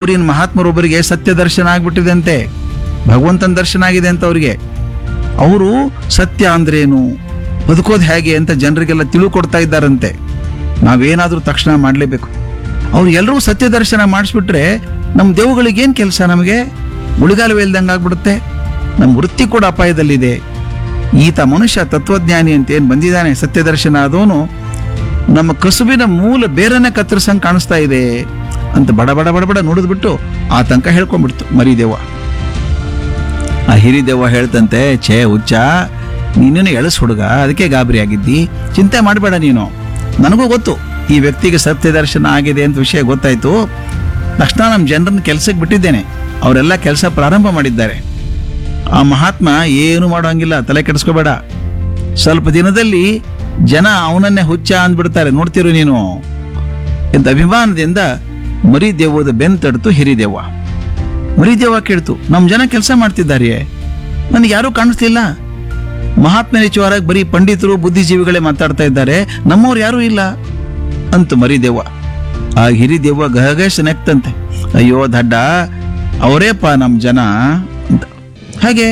ಊರಿನ ಮಹಾತ್ಮರೊಬ್ಬರಿಗೆ ಸತ್ಯ ದರ್ಶನ ಆಗ್ಬಿಟ್ಟಿದೆ ಭಗವಂತನ ದರ್ಶನ ಆಗಿದೆ ಅಂತ ಅವರಿಗೆ ಅವರು ಸತ್ಯ ಅಂದ್ರೇನು ಬದುಕೋದು ಹೇಗೆ ಅಂತ ಜನರಿಗೆಲ್ಲ ತಿಳುಕೊಡ್ತಾ ಇದ್ದಾರಂತೆ ನಾವೇನಾದ್ರೂ ತಕ್ಷಣ ಮಾಡಲೇಬೇಕು ಅವ್ರು ಎಲ್ಲರೂ ಸತ್ಯ ದರ್ಶನ ಮಾಡಿಸ್ಬಿಟ್ರೆ ನಮ್ಮ ದೇವುಗಳಿಗೇನು ಕೆಲಸ ನಮಗೆ ಉಳಿಗಾಲವೇ ಇಲ್ದಂಗೆ ಆಗ್ಬಿಡುತ್ತೆ ನಮ್ಮ ವೃತ್ತಿ ಕೂಡ ಅಪಾಯದಲ್ಲಿದೆ ಈತ ಮನುಷ್ಯ ತತ್ವಜ್ಞಾನಿ ಅಂತ ಏನು ಬಂದಿದ್ದಾನೆ ಸತ್ಯ ದರ್ಶನ ಆದವನು ನಮ್ಮ ಕಸುಬಿನ ಮೂಲ ಬೇರನ್ನ ಕತ್ತರಿಸಂಗೆ ಕಾಣಿಸ್ತಾ ಇದೆ ಅಂತ ಬಡ ಬಡ ಬಡ ಬಡ ನುಡಿದ್ಬಿಟ್ಟು ಆ ತನಕ ಹೇಳ್ಕೊಂಡ್ಬಿಡ್ತು ಮರಿದೇವ ಆ ಹಿರಿದೇವ ಹೇಳ್ತಂತೆ ಛೇ ಹುಚ್ಚ ನೀನೇನು ಎಳಸ್ ಹುಡುಗ ಅದಕ್ಕೆ ಗಾಬರಿ ಆಗಿದ್ದಿ ಚಿಂತೆ ಮಾಡಬೇಡ ನೀನು ನನಗೂ ಗೊತ್ತು ಈ ವ್ಯಕ್ತಿಗೆ ಸತ್ಯ ದರ್ಶನ ಆಗಿದೆ ಅಂತ ವಿಷಯ ಗೊತ್ತಾಯ್ತು ತಕ್ಷಣ ನಮ್ಮ ಜನರನ್ನ ಕೆಲಸಕ್ಕೆ ಬಿಟ್ಟಿದ್ದೇನೆ ಅವರೆಲ್ಲ ಕೆಲಸ ಪ್ರಾರಂಭ ಮಾಡಿದ್ದಾರೆ ಆ ಮಹಾತ್ಮ ಏನು ಮಾಡೋಂಗಿಲ್ಲ ತಲೆ ಕೆಡಿಸ್ಕೋಬೇಡ ಸ್ವಲ್ಪ ದಿನದಲ್ಲಿ ಜನ ಅವನನ್ನೇ ಹುಚ್ಚ ಅಂದ್ಬಿಡ್ತಾರೆ ನೋಡ್ತಿರು ನೀನು ಎಂತ ಅಭಿಮಾನದಿಂದ ಮರಿದೇವದ ಬೆನ್ ತಡ್ತು ಹಿರಿದೇವ ಮರಿದೇವ ಕೇಳ್ತು ನಮ್ಮ ಜನ ಕೆಲಸ ಮಾಡ್ತಿದ್ದಾರೆ ನನಗೆ ಯಾರೂ ಕಾಣಿಸ್ಲಿಲ್ಲ ಮಹಾತ್ಮ ನಿಚವಾರಾಗಿ ಬರೀ ಪಂಡಿತರು ಬುದ್ಧಿಜೀವಿಗಳೇ ಮಾತಾಡ್ತಾ ಇದ್ದಾರೆ ನಮ್ಮವ್ರು ಯಾರೂ ಇಲ್ಲ ಅಂತ ಮರಿದೇವ ಆ ಹಿರಿದೇವ ಗಹಗಶ ನೆಕ್ತಂತೆ ಅಯ್ಯೋ ದಡ್ಡ ಅವರೇಪ ನಮ್ಮ ಜನ ಅಂತ ಹಾಗೆ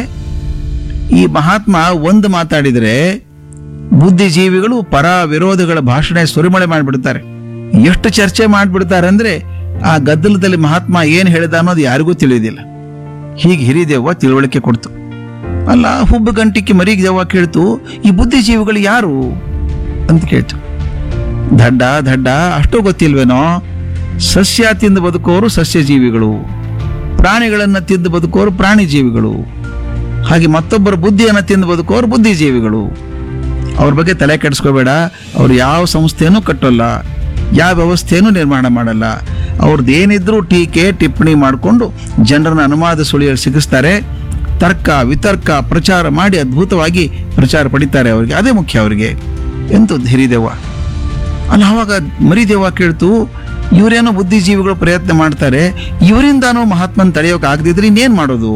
ಈ ಮಹಾತ್ಮ ಒಂದು ಮಾತಾಡಿದರೆ ಬುದ್ಧಿಜೀವಿಗಳು ಪರ ವಿರೋಧಗಳ ಭಾಷಣ ಸುರಿಮಳೆ ಮಾಡಿಬಿಡ್ತಾರೆ ಎಷ್ಟು ಚರ್ಚೆ ಮಾಡಿಬಿಡ್ತಾರೆ ಅಂದ್ರೆ ಆ ಗದ್ದಲದಲ್ಲಿ ಮಹಾತ್ಮ ಏನು ಹೇಳಿದ ಅನ್ನೋದು ಯಾರಿಗೂ ತಿಳಿಯೋದಿಲ್ಲ ಹೀಗೆ ಹಿರಿದೇವ ತಿಳುವಳಿಕೆ ಕೊಡ್ತು ಅಲ್ಲ ಹುಬ್ಬು ಗಂಟಿಕ್ಕೆ ಮರಿಗೆ ದೇವ ಕೇಳ್ತು ಈ ಬುದ್ಧಿಜೀವಿಗಳು ಯಾರು ಅಂತ ಕೇಳ್ತು ದಡ್ಡ ದಡ್ಡ ಅಷ್ಟು ಗೊತ್ತಿಲ್ವೇನೋ ಸಸ್ಯ ತಿಂದು ಬದುಕೋರು ಸಸ್ಯಜೀವಿಗಳು ಪ್ರಾಣಿಗಳನ್ನ ತಿಂದು ಬದುಕೋರು ಪ್ರಾಣಿ ಜೀವಿಗಳು ಹಾಗೆ ಮತ್ತೊಬ್ಬರ ಬುದ್ಧಿಯನ್ನು ತಿಂದು ಬದುಕೋರು ಬುದ್ಧಿಜೀವಿಗಳು ಅವ್ರ ಬಗ್ಗೆ ತಲೆ ಕೆಡಿಸ್ಕೋಬೇಡ ಅವ್ರು ಯಾವ ಸಂಸ್ಥೆನೂ ಕಟ್ಟೋಲ್ಲ ಯಾವ ವ್ಯವಸ್ಥೆನೂ ನಿರ್ಮಾಣ ಮಾಡಲ್ಲ ಅವ್ರದ್ದು ಏನಿದ್ರೂ ಟೀಕೆ ಟಿಪ್ಪಣಿ ಮಾಡಿಕೊಂಡು ಜನರನ್ನ ಅನುವಾದ ಸುಳಿಯಲ್ಲಿ ಸಿಗಿಸ್ತಾರೆ ತರ್ಕ ವಿತರ್ಕ ಪ್ರಚಾರ ಮಾಡಿ ಅದ್ಭುತವಾಗಿ ಪ್ರಚಾರ ಪಡಿತಾರೆ ಅವರಿಗೆ ಅದೇ ಮುಖ್ಯ ಅವರಿಗೆ ಎಂತ ಹಿರಿದೇವ ಅಲ್ಲ ಅವಾಗ ಮರಿದೇವ ಕೇಳ್ತು ಇವರೇನೋ ಬುದ್ಧಿಜೀವಿಗಳು ಪ್ರಯತ್ನ ಮಾಡ್ತಾರೆ ಇವರಿಂದಾನೋ ಮಹಾತ್ಮನ್ ತಡೆಯೋಕೆ ಆಗದಿದ್ರೆ ಇನ್ನೇನ್ ಮಾಡೋದು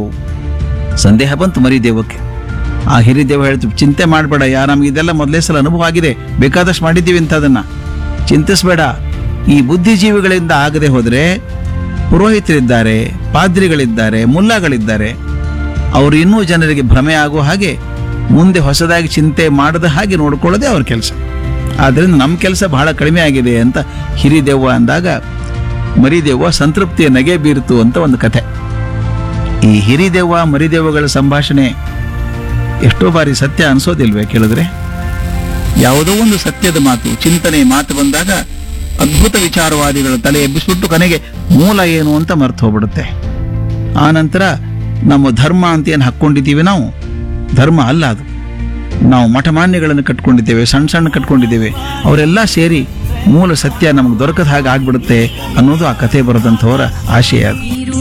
ಸಂದೇಹ ಬಂತು ಮರಿದೇವಕ್ಕೆ ಆ ಹಿರಿದೇವ ಹೇಳ್ತು ಚಿಂತೆ ಮಾಡಬೇಡ ಯಾ ನಮ್ಗೆ ಇದೆಲ್ಲ ಮೊದಲೇ ಸಲ ಅನುಭವ ಆಗಿದೆ ಬೇಕಾದಷ್ಟು ಮಾಡಿದ್ದೀವಿ ಇಂಥದನ್ನ ಚಿಂತಿಸಬೇಡ ಈ ಬುದ್ಧಿಜೀವಿಗಳಿಂದ ಆಗದೆ ಹೋದ್ರೆ ಪುರೋಹಿತರಿದ್ದಾರೆ ಪಾದ್ರಿಗಳಿದ್ದಾರೆ ಮುಲ್ಲಾಗಳಿದ್ದಾರೆ ಅವರು ಇನ್ನೂ ಜನರಿಗೆ ಭ್ರಮೆ ಆಗೋ ಹಾಗೆ ಮುಂದೆ ಹೊಸದಾಗಿ ಚಿಂತೆ ಮಾಡದ ಹಾಗೆ ನೋಡ್ಕೊಳ್ಳೋದೇ ಅವ್ರ ಕೆಲಸ ಆದ್ರಿಂದ ನಮ್ಮ ಕೆಲಸ ಬಹಳ ಕಡಿಮೆ ಆಗಿದೆ ಅಂತ ಹಿರಿದೆವ್ವ ಅಂದಾಗ ಮರಿದೆವ್ವ ಸಂತೃಪ್ತಿಯ ನಗೆ ಬೀರ್ತು ಅಂತ ಒಂದು ಕಥೆ ಈ ಹಿರಿದೆವ್ವ ಮರಿದೆವ್ವಗಳ ಸಂಭಾಷಣೆ ಎಷ್ಟೋ ಬಾರಿ ಸತ್ಯ ಅನ್ಸೋದಿಲ್ವೇ ಕೇಳಿದ್ರೆ ಯಾವುದೋ ಒಂದು ಸತ್ಯದ ಮಾತು ಚಿಂತನೆ ಮಾತು ಬಂದಾಗ ಅದ್ಭುತ ವಿಚಾರವಾದಿಗಳ ತಲೆ ಎಬ್ಬಿಸ್ಬಿಟ್ಟು ಕೊನೆಗೆ ಮೂಲ ಏನು ಅಂತ ಮರ್ತು ಹೋಗ್ಬಿಡುತ್ತೆ ಆ ನಂತರ ನಮ್ಮ ಧರ್ಮ ಅಂತ ಏನು ಹಾಕ್ಕೊಂಡಿದ್ದೀವಿ ನಾವು ಧರ್ಮ ಅಲ್ಲ ಅದು ನಾವು ಮಠಮಾನ್ಯಗಳನ್ನು ಕಟ್ಕೊಂಡಿದ್ದೇವೆ ಸಣ್ಣ ಸಣ್ಣ ಕಟ್ಕೊಂಡಿದ್ದೇವೆ ಅವರೆಲ್ಲ ಸೇರಿ ಮೂಲ ಸತ್ಯ ನಮಗೆ ದೊರಕದ ಹಾಗೆ ಆಗ್ಬಿಡುತ್ತೆ ಅನ್ನೋದು ಆ ಕಥೆ ಬರೆದಂಥವರ ಆಶಯ ಅದು